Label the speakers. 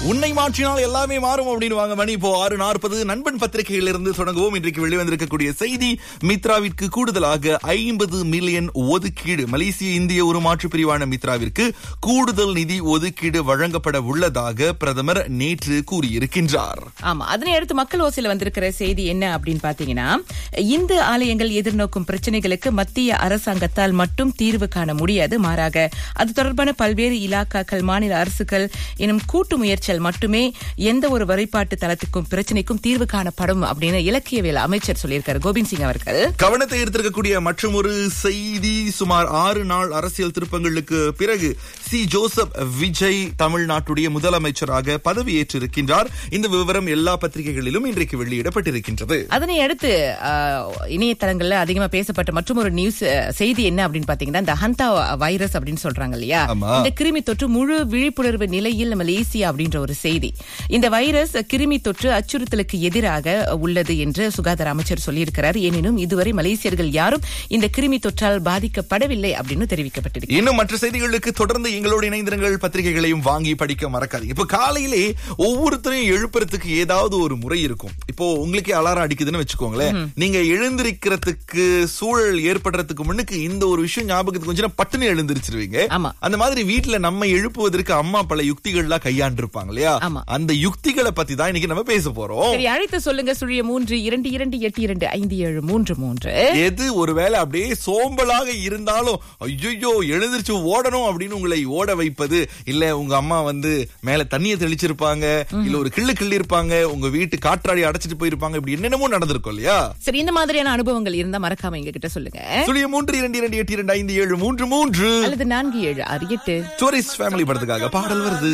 Speaker 1: உன்னை மாற்றினால் எல்லாமே மாறும் அப்படின்னு வாங்க மணி இப்போ ஆறு நாற்பது நண்பன் பத்திரிகையிலிருந்து தொடங்குவோம் இன்றைக்கு வெளிவந்திருக்கக்கூடிய செய்தி மித்ராவிற்கு கூடுதலாக ஐம்பது மில்லியன் ஒதுக்கீடு மலேசிய இந்திய உருமாற்று பிரிவான மித்ராவிற்கு கூடுதல் நிதி ஒதுக்கீடு வழங்கப்பட உள்ளதாக பிரதமர் நேற்று கூறியிருக்கின்றார்
Speaker 2: ஆமா அதனை அடுத்து மக்கள் ஓசையில வந்திருக்கிற செய்தி என்ன அப்படின்னு பாத்தீங்கன்னா இந்து ஆலயங்கள் எதிர்நோக்கும் பிரச்சனைகளுக்கு மத்திய அரசாங்கத்தால் மட்டும் தீர்வு காண முடியாது மாறாக அது தொடர்பான பல்வேறு இலாக்காக்கள் மாநில அரசுகள் எனும் கூட்டு முயற்சியால் மட்டுமே எந்த ஒரு வழிபாட்டு தளத்துக்கும் பிரச்சனைக்கும் தீர்வு காணப்படும் அப்படின்னு இலக்கியவியல் அமைச்சர் சொல்லியிருக்காரு கோவிந்த் சிங் அவர்கள்
Speaker 1: கவனத்தை ஈர்த்திருக்கக்கூடிய மற்றும் ஒரு செய்தி சுமார் ஆறு நாள் அரசியல் திருப்பங்களுக்கு பிறகு சி ஜோசப் விஜய் தமிழ்நாட்டுடைய முதலமைச்சராக பதவியேற்றிருக்கின்றார் இந்த விவரம் எல்லா பத்திரிகைகளிலும் இன்றைக்கு வெளியிடப்பட்டிருக்கின்றது
Speaker 2: அதனை அடுத்து ஆஹ், இணையதளங்கள்ல அதிகமா பேசப்பட்ட மற்றும் ஒரு நியூஸ் அஹ், செய்தி என்ன அப்படின்னு பாத்தீங்கன்னா இந்த ஹந்தா வைரஸ் அப்படின்னு சொல்றாங்க இல்லையா
Speaker 1: ஆமா.
Speaker 2: இந்த கிருமி தொற்று முழு விழிப்புணர்வு நிலையில் மலேசியா அப்படின்ற ஒரு செய்தி இந்த வைரஸ் கிருமி தொற்று அச்சுறுத்தலுக்கு எதிராக உள்ளது என்று சுகாதார அமைச்சர் சொல்லியிருக்கிறார் எனினும் இதுவரை மலேசியர்கள் யாரும் இந்த கிருமி தொற்றால் பாதிக்கப்படவில்லை அப்படின்னு தெரிவிக்கப்பட்டிருக்கு
Speaker 1: இன்னும் மற்ற செய்திகளுக்கு தொடர்ந்து எங்களோடு இணைந்திருங்கள் பத்திரிகைகளையும் வாங்கி படிக்க மறக்காதீங்க இப்போ காலையிலே ஒவ்வொருத்தரையும் எழுப்புறதுக்கு ஏதாவது ஒரு முறை இருக்கும் இப்போ உங்களுக்கே அலாரம் அடிக்குதுன்னு வச்சுக்கோங்களேன் நீங்க எழுந்திருக்கிறதுக்கு சூழல் ஏற்படுறதுக்கு முன்னுக்கு இந்த ஒரு விஷயம் ஞாபகத்துக்கு கொஞ்சம் பட்டுன்னு எழுந்திருச்சிருவீங்க
Speaker 2: ஆமா.
Speaker 1: அந்த மாதிரி வீட்டுல நம்ம எழுப்புவதற்கு அம்மா பல யுக்திகள்லாம் கையாண்டிருப்பாங்க இல்லையா
Speaker 2: ஆமா.
Speaker 1: அந்த யுக்திகளை பத்தி தான் இன்னைக்கு நம்ம பேச போறோம்
Speaker 2: சரி அழைத்து சொல்லுங்க சுழிய மூன்று இரண்டு இரண்டு எட்டு இரண்டு ஐந்து ஏழு மூன்று மூன்று
Speaker 1: எது ஒருவேளை அப்படியே சோம்பலாக இருந்தாலும் ஐயோ எழுந்திருச்சு ஓடணும் அப்படின்னு உங்களை ஓட வைப்பது இல்ல உங்க அம்மா வந்து மேல தண்ணியை தெளிச்சிருப்பாங்க இல்ல ஒரு கிள்ளு கிள்ளி இருப்பாங்க உங்க வீட்டு காற்றாடி அடைச்சிட்டு போயிருப்பாங்க இப்படி என்னென்னமோ நடந்திருக்கும் இல்லையா
Speaker 2: சரி இந்த மாதிரியான அனுபவங்கள் இருந்தா மறக்காம எங்க கிட்ட சொல்லுங்க
Speaker 1: சுழிய மூன்று இரண்டு இரண்டு எட்டு இரண்டு ஐந்து ஏழு மூன்று மூன்று
Speaker 2: அல்லது நான்கு ஏழு ஆறு எட்டு
Speaker 1: டூரிஸ்ட் ஃபேமிலி படத்துக்காக பாடல் வருது